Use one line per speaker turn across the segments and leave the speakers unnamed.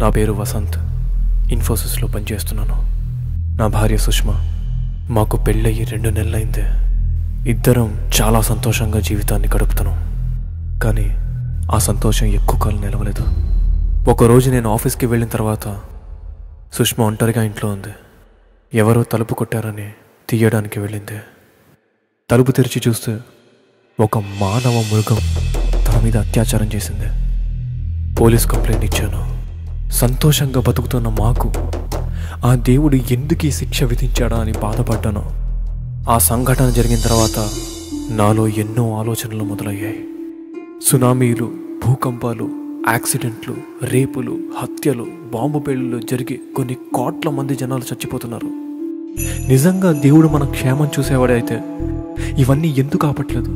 నా పేరు వసంత్ ఇన్ఫోసిస్లో పనిచేస్తున్నాను నా భార్య సుష్మా మాకు పెళ్ళయి రెండు నెలలైందే ఇద్దరం చాలా సంతోషంగా జీవితాన్ని గడుపుతున్నాం కానీ ఆ సంతోషం ఎక్కువ కాలం నిలవలేదు ఒకరోజు నేను ఆఫీస్కి వెళ్ళిన తర్వాత సుష్మా ఒంటరిగా ఇంట్లో ఉంది ఎవరో తలుపు కొట్టారని తీయడానికి వెళ్ళింది తలుపు తెరిచి చూస్తే ఒక మానవ మృగం తన మీద అత్యాచారం చేసింది పోలీస్ కంప్లైంట్ ఇచ్చాను సంతోషంగా బతుకుతున్న మాకు ఆ దేవుడు ఎందుకు ఈ శిక్ష విధించాడా అని బాధపడ్డాను ఆ సంఘటన జరిగిన తర్వాత నాలో ఎన్నో ఆలోచనలు మొదలయ్యాయి సునామీలు భూకంపాలు యాక్సిడెంట్లు రేపులు హత్యలు బాంబు పేలులు జరిగి కొన్ని కోట్ల మంది జనాలు చచ్చిపోతున్నారు నిజంగా దేవుడు మన క్షేమం చూసేవాడైతే ఇవన్నీ ఎందుకు ఆపట్లేదు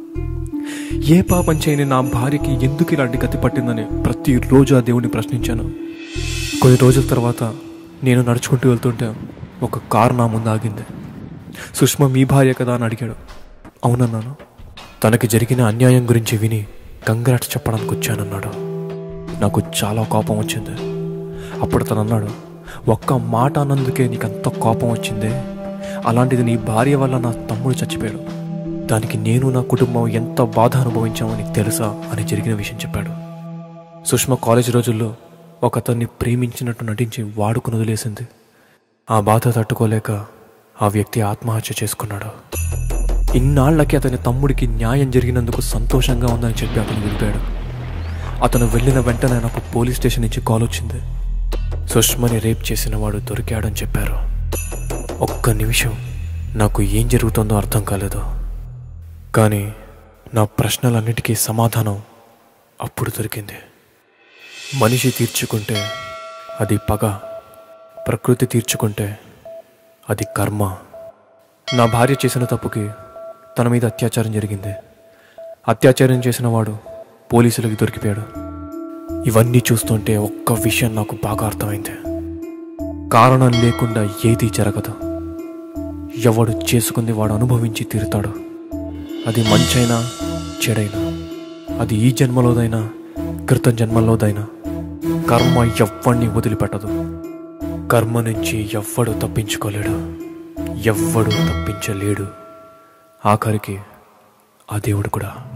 ఏ పాపం చేయని నా భార్యకి ఎందుకు ఇలాంటి గతి పట్టిందని ప్రతిరోజు ఆ దేవుడిని ప్రశ్నించాను కొన్ని రోజుల తర్వాత నేను నడుచుకుంటూ వెళ్తుంటే ఒక కారు నా ముందు ఆగింది సుష్మ మీ భార్య కదా అని అడిగాడు అవునన్నాను తనకి జరిగిన అన్యాయం గురించి విని కంగ్రాట్స్ చెప్పడానికి వచ్చానన్నాడు నాకు చాలా కోపం వచ్చింది అప్పుడు తను అన్నాడు ఒక్క మాట అన్నందుకే నీకు అంత కోపం వచ్చిందే అలాంటిది నీ భార్య వల్ల నా తమ్ముడు చచ్చిపోయాడు దానికి నేను నా కుటుంబం ఎంత బాధ అనుభవించామో నీకు తెలుసా అని జరిగిన విషయం చెప్పాడు సుష్మ కాలేజ్ రోజుల్లో ఒక అతన్ని ప్రేమించినట్టు నటించి వాడుకుని వదిలేసింది ఆ బాధ తట్టుకోలేక ఆ వ్యక్తి ఆత్మహత్య చేసుకున్నాడు ఇన్నాళ్లకి అతని తమ్ముడికి న్యాయం జరిగినందుకు సంతోషంగా ఉందని చెప్పి అతను వెళ్ళిపోయాడు అతను వెళ్ళిన వెంటనే నాకు పోలీస్ స్టేషన్ నుంచి కాల్ వచ్చింది సుష్మని రేప్ చేసిన వాడు దొరికాడని చెప్పారు ఒక్క నిమిషం నాకు ఏం జరుగుతుందో అర్థం కాలేదు కానీ నా ప్రశ్నలన్నిటికీ సమాధానం అప్పుడు దొరికింది మనిషి తీర్చుకుంటే అది పగ ప్రకృతి తీర్చుకుంటే అది కర్మ నా భార్య చేసిన తప్పుకి తన మీద అత్యాచారం జరిగింది అత్యాచారం చేసిన వాడు పోలీసులకి దొరికిపోయాడు ఇవన్నీ చూస్తుంటే ఒక్క విషయం నాకు బాగా అర్థమైంది కారణం లేకుండా ఏదీ జరగదు ఎవడు చేసుకుంది వాడు అనుభవించి తీరుతాడు అది మంచైనా చెడైనా అది ఈ జన్మలోదైనా క్రితం జన్మలోదైనా కర్మ ఎవ్వడిని వదిలిపెట్టదు కర్మ నుంచి ఎవ్వడు తప్పించుకోలేడు ఎవ్వడు తప్పించలేడు ఆఖరికి ఆ దేవుడు కూడా